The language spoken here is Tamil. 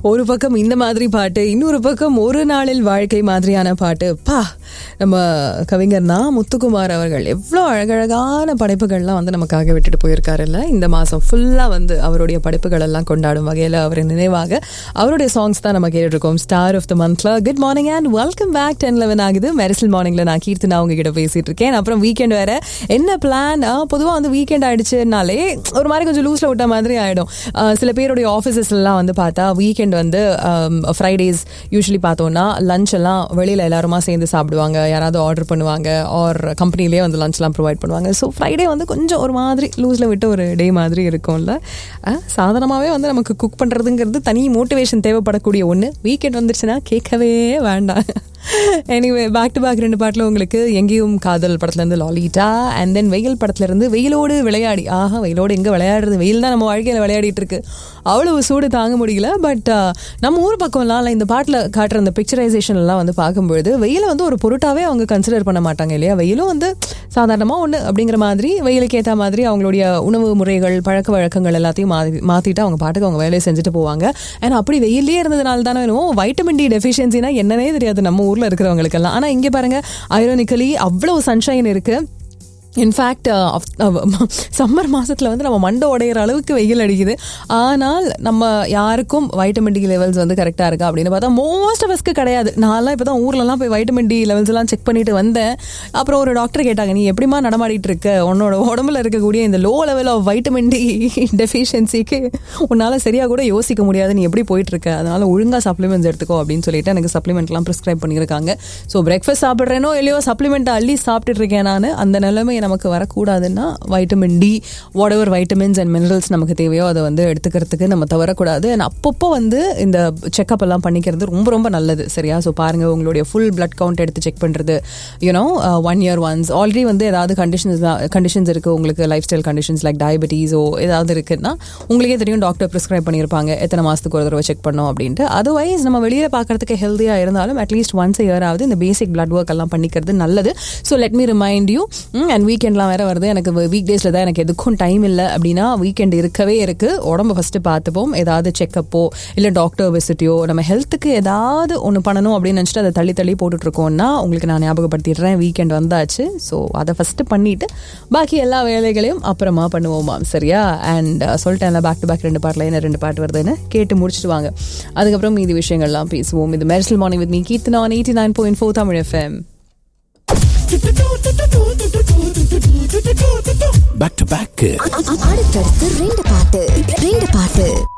ஒரு பக்கம் இந்த மாதிரி பாட்டு இன்னொரு பக்கம் ஒரு நாளில் வாழ்க்கை மாதிரியான பாட்டு பா நம்ம கவிஞர்னா முத்துக்குமார் அவர்கள் எவ்வளோ அழகழகான படைப்புகள்லாம் வந்து நமக்காக விட்டுட்டு போயிருக்காருல்ல இந்த மாதம் ஃபுல்லாக வந்து அவருடைய படைப்புகள் எல்லாம் கொண்டாடும் வகையில் அவர் நினைவாக அவருடைய சாங்ஸ் தான் நம்ம கேட்டுருக்கோம் ஸ்டார் ஆஃப் த மந்த்ல good morning and welcome back ten eleven ஆகுது மெரிசல் மார்னிங்ல நான் கீர்த்தனா உங்ககிட்ட பேசிட்டு இருக்கேன் அப்புறம் வீக்கெண்ட் வேற என்ன பிளான் பொதுவாக வந்து வீக்கெண்ட் ஆயிடுச்சுனாலே ஒரு மாதிரி கொஞ்சம் லூஸ்ல விட்ட மாதிரி ஆயிடும் அஹ் சில பேருடைய ஆஃபீஸஸ் எல்லாம் வந்து பார்த்தா வீக்கெண்ட் வந்து ஃப்ரைடேஸ் யூஸ்வலி பார்த்தோம்னா லஞ்ச் எல்லாம் வெளியில எல்லாருமா சேர்ந்து சாப்பிடுவாங்க யாராவது ஆர்டர் பண்ணுவாங்க ஆர் கம்பெனிலேயே வந்து லஞ்ச்லாம் ப்ரொவைட் பண்ணுவாங்க ஸோ ஃப்ரைடே வந்து கொஞ்சம் ஒரு மாதிரி லூஸில் விட்டு ஒரு டே மாதிரி இருக்கும்ல அஹ் சாதாரணமாகவே வந்து நமக்கு குக் பண்ணுறதுங்கிறது தனி மோட்டிவேஷன் தேவைப்படக்கூடிய ஒன்று வீக்கெண்ட் வந்துருச்சுன்னா கேட்கவே வேண்டாம் எனிவே பேக் டு பேக் ரெண்டு பாட்டில் உங்களுக்கு எங்கேயும் காதல் படத்துலேருந்து லாலிட்டா அண்ட் தென் வெயில் படத்துலேருந்து வெயிலோடு விளையாடி ஆஹா வெயிலோடு எங்கே விளையாடுறது வெயில் தான் நம்ம வாழ்க்கையில் விளையாடிட்டு இருக்கு அவ்வளவு சூடு தாங்க முடியல பட் நம்ம ஊர் பக்கம்லாம் இந்த பாட்டில் காட்டுற அந்த பிக்சரைசேஷன் எல்லாம் வந்து பார்க்கும்பொழுது வெயிலை வந்து ஒரு பொருட்டாவே அவங்க கன்சிடர் பண்ண மாட்டாங்க இல்லையா வெயிலும் வந்து சாதாரணமாக ஒன்று அப்படிங்கிற மாதிரி வெயிலுக்கு ஏற்ற மாதிரி அவங்களுடைய உணவு முறைகள் பழக்க வழக்கங்கள் எல்லாத்தையும் மாற்றி மாற்றிட்டு அவங்க பாட்டுக்கு அவங்க வேலையை செஞ்சுட்டு போவாங்க ஏன்னா அப்படி வெயிலே இருந்ததுனால தானே வேணும் வைட்டமின் டி டெஃபிஷியன்சினா என்னன்னே தெரியாது நம்ம ஊரில் இருக்கிறவங்களுக்கெல்லாம் ஆனால் இங்கே பாருங்க ஐரோனிக்கலி அவ்வளோ சன்ஷைன் இருக்குது இன்ஃபேக்ட் சம்மர் மாதத்தில் வந்து நம்ம மண்டை உடையிற அளவுக்கு வெயில் அடிக்குது ஆனால் நம்ம யாருக்கும் வைட்டமின் டி லெவல்ஸ் வந்து கரெக்டாக இருக்கா அப்படின்னு பார்த்தா மோஸ்ட் ஆஃப் அஸ்க்கு கிடையாது நான்லாம் இப்போ தான் ஊர்லலாம் போய் வைட்டமின் டி லெவல்ஸ் எல்லாம் செக் பண்ணிட்டு வந்தேன் அப்புறம் ஒரு டாக்டர் கேட்டாங்க நீ எப்படிமா நடமாடிட்டு இருக்க உன்னோட உடம்புல இருக்கக்கூடிய இந்த low level of vitamin D டெஃபிஷியன்சிக்கு உன்னால் சரியாக கூட யோசிக்க முடியாது நீ எப்படி போயிட்டு இருக்க அதனால ஒழுங்காக சப்ளிமெண்ட்ஸ் எடுத்துக்கோ அப்படின்னு சொல்லிட்டு எனக்கு சப்ளிமெண்ட்லாம் ப்ரிஸ்கிரைப் பண்ணியிருக்காங்க ஸோ பிரேக்ஃபாஸ்ட் சாப்பிட்றேனோ இல்லையோ சப்ளிமெண்ட் அள்ளி சாப்பிட்டுட்டு இருக்கேன் நான் அந்த நிலைமை நமக்கு வரக்கூடாதுன்னா vitamin D whatever vitamins and minerals நமக்கு தேவையோ அதை வந்து எடுத்துக்கிறதுக்கு நம்ம தவறக்கூடாது அண்ட் அப்பப்போ வந்து இந்த செக்அப் எல்லாம் பண்ணிக்கிறது ரொம்ப ரொம்ப நல்லது சரியா ஸோ பாருங்க உங்களுடைய ஃபுல் பிளட் கவுண்ட் எடுத்து செக் பண்ணுறது you know one year once already வந்து ஏதாவது கண்டிஷன்ஸ் கண்டிஷன்ஸ் இருக்குது உங்களுக்கு லைஃப் ஸ்டைல் கண்டிஷன்ஸ் லைக் டயபெட்டிஸோ ஏதாவது இருக்குன்னா உங்களுக்கே தெரியும் டாக்டர் ப்ரிஸ்கிரைப் பண்ணியிருப்பாங்க எத்தனை மாதத்துக்கு ஒரு தடவை செக் பண்ணோம் அப்படின்ட்டு அதர்வைஸ் நம்ம வெளியில் பார்க்கறதுக்கு ஹெல்த்தியாக இருந்தாலும் அட்லீஸ்ட் ஒன்ஸ் இயர் ஆகுது இந்த பேசிக் பிளட் ஒர்க் எல்லாம் பண்ணிக்கிறது நல்லது so let me remind you and வீக்கெண்ட்லாம் வேற வருது எனக்கு வீக் டேஸில் தான் எனக்கு எதுக்கும் டைம் இல்லை அப்படின்னா வீக்கெண்ட் இருக்கவே இருக்கு உடம்ப ஃபர்ஸ்ட் பார்த்துப்போம் ஏதாவது செக்கப்போ இல்லை டாக்டர் விசிட்டியோ நம்ம ஹெல்த்துக்கு ஏதாவது ஒன்று பண்ணணும் அப்படின்னு நினச்சிட்டு அதை தள்ளி தள்ளி போட்டுட்டு இருக்கோம்னா உங்களுக்கு நான் ஞாபகப்படுத்திடுறேன் வீக்கெண்ட் வந்தாச்சு ஸோ அதை ஃபர்ஸ்ட் பண்ணிட்டு பாக்கி எல்லா வேலைகளையும் அப்புறமா பண்ணுவோமா சரியா அண்ட் சொல்லிட்டேன்ல பேக் டு பேக் ரெண்டு பாட்டில் என்ன ரெண்டு பாட்டு வருதுன்னு கேட்டு முடிச்சுட்டு வாங்க அதுக்கப்புறம் மீதி விஷயங்கள்லாம் பேசுவோம் இது Mersal morning with me Keerthana eighty nine point four Tamil FM back to back அடுத்தடுத்து ரெண்டு பாட்டு ரெண்டு பாட்டு